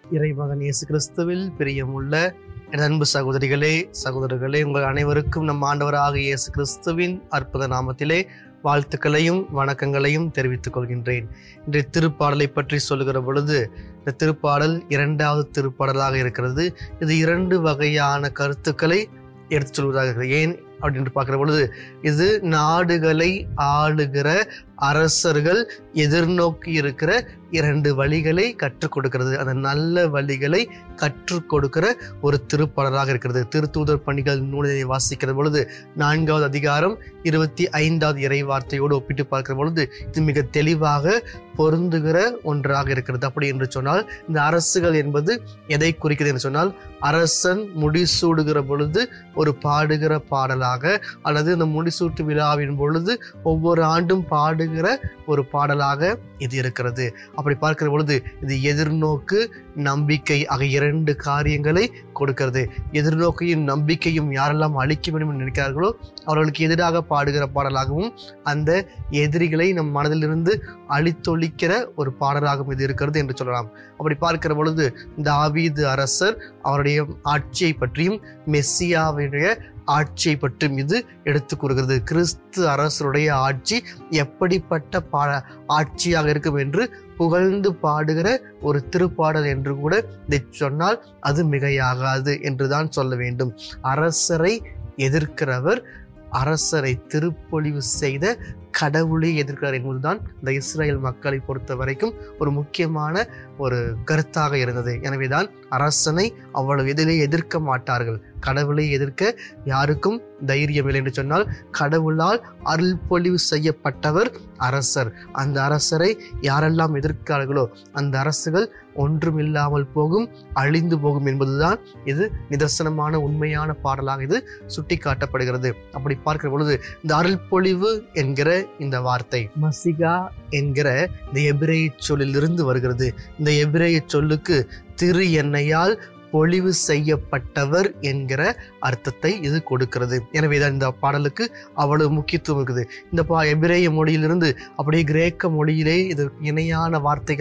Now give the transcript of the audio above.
இறைமகன் இயேசு கிறிஸ்துவில் பிரியமுள்ள என் அன்பு சகோதரிகளே சகோதரர்களே உங்கள் அனைவருக்கும் நம் ஆண்டவராக இயேசு கிறிஸ்துவின் அற்புத நாமத்திலே வாழ்த்துக்களையும் வணக்கங்களையும் தெரிவித்துக் கொள்கின்றேன் இன்றைய திருப்பாடலை பற்றி சொல்லுகிற பொழுது இந்த திருப்பாடல் இரண்டாவது திருப்பாடலாக இருக்கிறது இது இரண்டு வகையான கருத்துக்களை எடுத்து சொல்வதாக இருக்கிறது ஏன் அப்படின்னு பார்க்கிற பொழுது இது நாடுகளை ஆளுகிற அரசர்கள் எதிர்நோக்கி இருக்கிற இரண்டு வழிகளை கற்றுக் கொடுக்கிறது அந்த நல்ல வழிகளை கற்றுக் கொடுக்கிற ஒரு திருப்பாடலாக இருக்கிறது திருத்தூதர் பணிகள் நூலை வாசிக்கிற பொழுது நான்காவது அதிகாரம் இருபத்தி ஐந்தாவது இறை வார்த்தையோடு ஒப்பிட்டு பார்க்கிற பொழுது இது மிக தெளிவாக பொருந்துகிற ஒன்றாக இருக்கிறது அப்படி என்று சொன்னால் இந்த அரசுகள் என்பது எதை குறிக்கிறது என்று சொன்னால் அரசன் முடிசூடுகிற பொழுது ஒரு பாடுகிற பாடலாக அல்லது இந்த முடிசூட்டு விழாவின் பொழுது ஒவ்வொரு ஆண்டும் பாடுகிற ஒரு பாடலாக இது இருக்கிறது அப்படி பார்க்கிற பொழுது இது எதிர்நோக்கு நம்பிக்கை ஆகிய இரண்டு காரியங்களை கொடுக்கிறது எதிர்நோக்கையும் நம்பிக்கையும் யாரெல்லாம் அழிக்க வேண்டும் என்று நினைக்கிறார்களோ அவர்களுக்கு எதிராக பாடுகிற பாடலாகவும் அந்த எதிரிகளை நம் மனதிலிருந்து அழித்தொழிக்கிற ஒரு பாடலாகவும் இது இருக்கிறது என்று சொல்லலாம் அப்படி பார்க்கிற பொழுது தாவீது அரசர் அவருடைய ஆட்சியை பற்றியும் மெஸ்ஸியாவுடைய ஆட்சியை பற்றியும் இது எடுத்து கூறுகிறது கிறிஸ்து அரசருடைய ஆட்சி எப்படிப்பட்ட பா ஆட்சியாக இருக்கும் என்று புகழ்ந்து பாடுகிற ஒரு திருப்பாடல் என்று கூட இதை சொன்னால் அது மிகையாகாது என்றுதான் சொல்ல வேண்டும் அரசரை எதிர்க்கிறவர் அரசரை திருப்பொழிவு செய்த கடவுளை எதிர்க்கிறார் என்பதுதான் இந்த இஸ்ரேல் மக்களை பொறுத்த வரைக்கும் ஒரு முக்கியமான ஒரு கருத்தாக இருந்தது எனவேதான் அரசனை அவ்வளவு எதிலே எதிர்க்க மாட்டார்கள் கடவுளை எதிர்க்க யாருக்கும் தைரியம் இல்லை என்று சொன்னால் கடவுளால் அருள் பொழிவு செய்யப்பட்டவர் அரசர் அந்த அரசரை யாரெல்லாம் எதிர்க்கிறார்களோ அந்த அரசுகள் ஒன்றுமில்லாமல் போகும் அழிந்து போகும் என்பதுதான் இது நிதர்சனமான உண்மையான பாடலாக இது சுட்டி காட்டப்படுகிறது அப்படி பார்க்கிற பொழுது இந்த அருள் பொழிவு என்கிற இந்த வார்த்தை மசிகா என்கிற இந்த எபிரேய சொல்லிலிருந்து வருகிறது இந்த எபிரேய சொல்லுக்கு திரு எண்ணெயால் பொழிவு செய்யப்பட்டவர் என்கிற அர்த்தத்தை இது கொடுக்கிறது எனவேதான் இந்த பாடலுக்கு அவ்வளவு முக்கியத்துவம் இருக்குது இந்த பா எபிரேய மொழியிலிருந்து அப்படியே கிரேக்க மொழியிலே இது இணையான வார்த்தைகள்